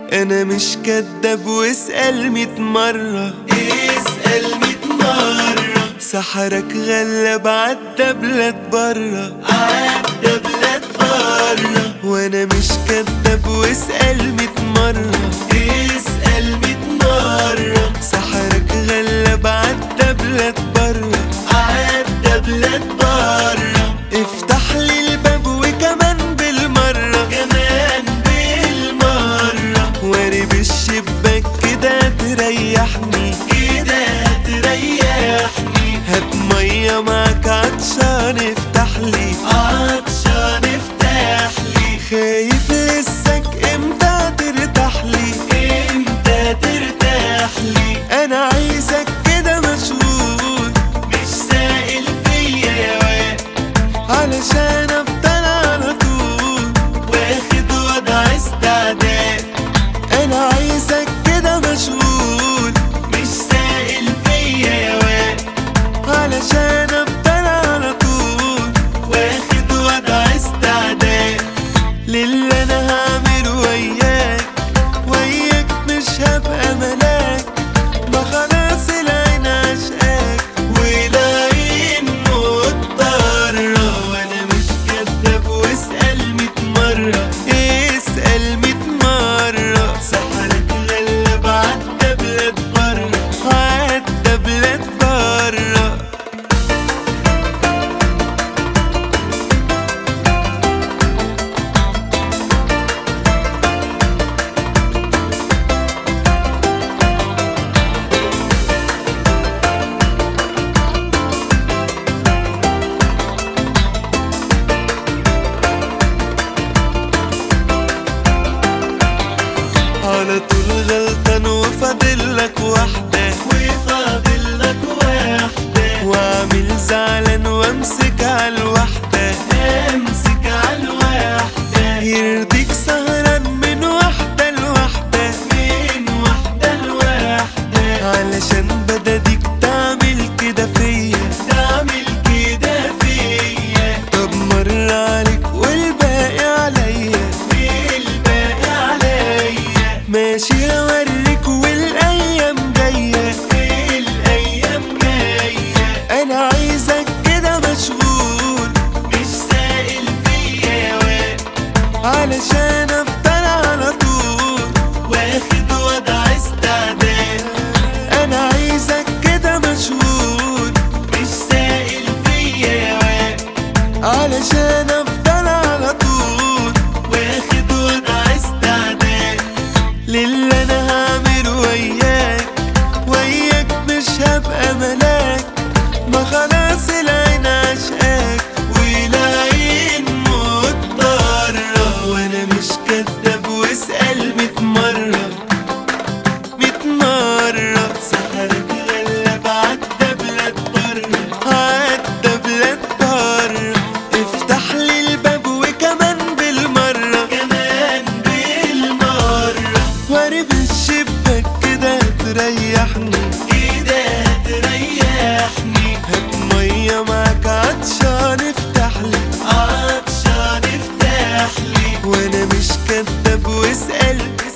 انا مش كداب واسأل ميت مرة اسأل ميت مرة سحرك غلب عدى بلاد برا عدى بلاد برا وانا مش كداب واسأل ميت مرة اسأل ميت مرة سحرك غلب عدى بلاد برا عدى بلاد برا افتح لي الباب وكمان بالمرة كمان بالمرة وارب الشباك كده تريحني كده تريحني هات مية معاك عطشان افتح لي عطشان افتح لي خايف لسك امتى ترتاح لي امتى ترتاح لي انا عايزك كده مشغول مش سائل فيا يا واد علشان افضل على طول واخد وضع استعداد انا عايزك كده مشغول مش سائل فيا يا واد علشان افضل على طول واخد وضع استعداد للي انا هعمله وياك وياك مش هبقى ملاك ما خلاص العين عشقاك والعين مضطرة وانا مش كداب واسأل ميت مرة اسأل ميت مرة سحرك غلب عدى بلاد برا عدى بلاد برا على طول غلطان وفاضلك واحدة وفاضل لك واحدة واعمل زعلان وامسك على الوحدة امسك على الواحدة يرضيك سهران من واحدة لواحدة من واحدة لواحدة علشان بدديك تعمل كده فيا تعمل كده فيا طب مر عليك والباقي عليا والباقي عليا ماشي هوريك والايام جايه الايام جاية انا عايزك كده مشغول مش سائل فيا يا واد علشان افضل على طول واخد وضع استعداد انا عايزك كده مشغول مش سائل فيا يا واد علشان افضل على طول واخد وضع استعداد للي انا هعمله وياك وياك مش هبقى ملاك ما خلاص العين عشقاك والعين مضطرة وانا مش كداب واسأل ميت مرة ميت مرة سحرك غلب عدى بلاد برا عدى بلاد برا افتح لي الباب وكمان بالمرة كمان بالمرة وارب الشباك كده تريحني كده تريحني هات مية معاك عطشان افتح لي عطشان افتح لي وانا مش كداب واسأل